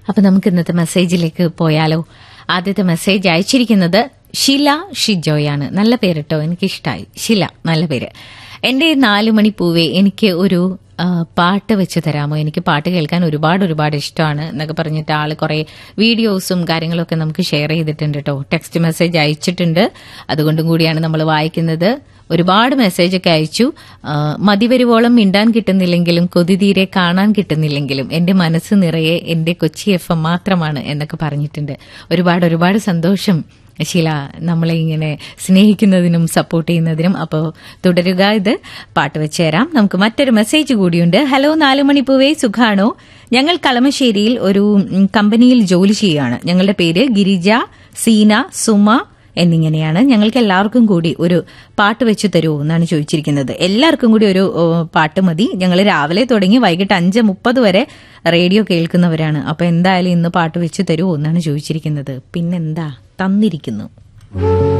അപ്പൊ നമുക്ക് ഇന്നത്തെ മെസ്സേജിലേക്ക് പോയാലോ ആദ്യത്തെ മെസ്സേജ് അയച്ചിരിക്കുന്നത് ഷില ഷിജോയാണ് നല്ല പേര് കേട്ടോ എനിക്കിഷ്ടായി ഷില നല്ല പേര് എന്റെ നാലു മണി പൂവേ എനിക്ക് ഒരു ആ, പാട്ട് വെച്ച് തരാമോ എനിക്ക് പാട്ട് കേൾക്കാൻ ഒരുപാട് ഒരുപാട് ഇഷ്ടമാണ് എന്നൊക്കെ പറഞ്ഞിട്ട് ആള് കുറെ വീഡിയോസും കാര്യങ്ങളൊക്കെ നമുക്ക് ഷെയർ ചെയ്തിട്ടുണ്ട് കേട്ടോ ടെക്സ്റ്റ് മെസ്സേജ് അയച്ചിട്ടുണ്ട് അതുകൊണ്ടും കൂടിയാണ് നമ്മൾ വായിക്കുന്നത് ഒരുപാട് മെസ്സേജ് ഒക്കെ അയച്ചു ആ, മതിവരുവോളം മിണ്ടാൻ കിട്ടുന്നില്ലെങ്കിലും കൊതി തീരെ കാണാൻ കിട്ടുന്നില്ലെങ്കിലും എന്റെ മനസ്സ് നിറയെ എന്റെ കൊച്ചി എഫ് എം മാത്രമാണ് എന്നൊക്കെ പറഞ്ഞിട്ടുണ്ട് ഒരുപാട് ഒരുപാട് സന്തോഷം ശീല നമ്മളെ ഇങ്ങനെ സ്നേഹിക്കുന്നതിനും സപ്പോർട്ട് ചെയ്യുന്നതിനും അപ്പോൾ തുടരുക ഇത് പാട്ട് വെച്ച് തരാം നമുക്ക് മറ്റൊരു മെസ്സേജ് കൂടിയുണ്ട് ഹലോ നാലുമണി പൂവേ സുഖാണോ ഞങ്ങൾ കളമശ്ശേരിയിൽ ഒരു ഉം, കമ്പനിയിൽ ജോലി ചെയ്യുകയാണ് ഞങ്ങളുടെ പേര് ഗിരിജ സീന സുമ എന്നിങ്ങനെയാണ് ഞങ്ങൾക്ക് എല്ലാവർക്കും കൂടി ഒരു പാട്ട് വെച്ച് തരുമോ എന്നാണ് ചോദിച്ചിരിക്കുന്നത് എല്ലാവർക്കും കൂടി ഒരു ഓ, പാട്ട് മതി ഞങ്ങൾ രാവിലെ തുടങ്ങി വൈകിട്ട് അഞ്ച് മുപ്പത് വരെ റേഡിയോ കേൾക്കുന്നവരാണ് അപ്പൊ എന്തായാലും ഇന്ന് പാട്ട് വെച്ച് തരുമോ എന്നാണ് ചോദിച്ചിരിക്കുന്നത് പിന്നെന്താ തന്നിരിക്കുന്നു